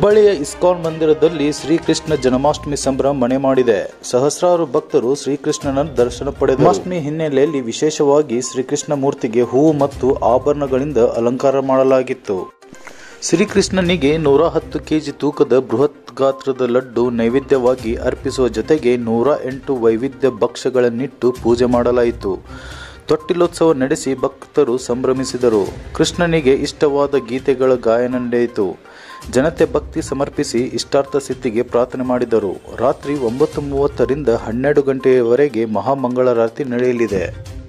ಹುಬ್ಬಳ್ಳಿಯ ಇಸ್ಕಾನ್ ಮಂದಿರದಲ್ಲಿ ಶ್ರೀಕೃಷ್ಣ ಜನ್ಮಾಷ್ಟಮಿ ಸಂಭ್ರಮ ಮನೆ ಮಾಡಿದೆ ಸಹಸ್ರಾರು ಭಕ್ತರು ಶ್ರೀಕೃಷ್ಣನ ದರ್ಶನ ಪಡೆದ ಜನ್ಮಾಷ್ಟಮಿ ಹಿನ್ನೆಲೆಯಲ್ಲಿ ವಿಶೇಷವಾಗಿ ಶ್ರೀಕೃಷ್ಣ ಮೂರ್ತಿಗೆ ಹೂವು ಮತ್ತು ಆಭರಣಗಳಿಂದ ಅಲಂಕಾರ ಮಾಡಲಾಗಿತ್ತು ಶ್ರೀಕೃಷ್ಣನಿಗೆ ನೂರ ಹತ್ತು ಕೆಜಿ ತೂಕದ ಬೃಹತ್ ಗಾತ್ರದ ಲಡ್ಡು ನೈವೇದ್ಯವಾಗಿ ಅರ್ಪಿಸುವ ಜೊತೆಗೆ ನೂರ ಎಂಟು ವೈವಿಧ್ಯ ಭಕ್ಷ್ಯಗಳನ್ನಿಟ್ಟು ಪೂಜೆ ಮಾಡಲಾಯಿತು ತೊಟ್ಟಿಲೋತ್ಸವ ನಡೆಸಿ ಭಕ್ತರು ಸಂಭ್ರಮಿಸಿದರು ಕೃಷ್ಣನಿಗೆ ಇಷ್ಟವಾದ ಗೀತೆಗಳ ಗಾಯನ ನಡೆಯಿತು ಜನತೆ ಭಕ್ತಿ ಸಮರ್ಪಿಸಿ ಇಷ್ಟಾರ್ಥ ಸಿದ್ಧಿಗೆ ಪ್ರಾರ್ಥನೆ ಮಾಡಿದರು ರಾತ್ರಿ ಒಂಬತ್ತು ಮೂವತ್ತರಿಂದ ಹನ್ನೆರಡು ಗಂಟೆಯವರೆಗೆ ಮಹಾಮಂಗಳಾರತಿ ನಡೆಯಲಿದೆ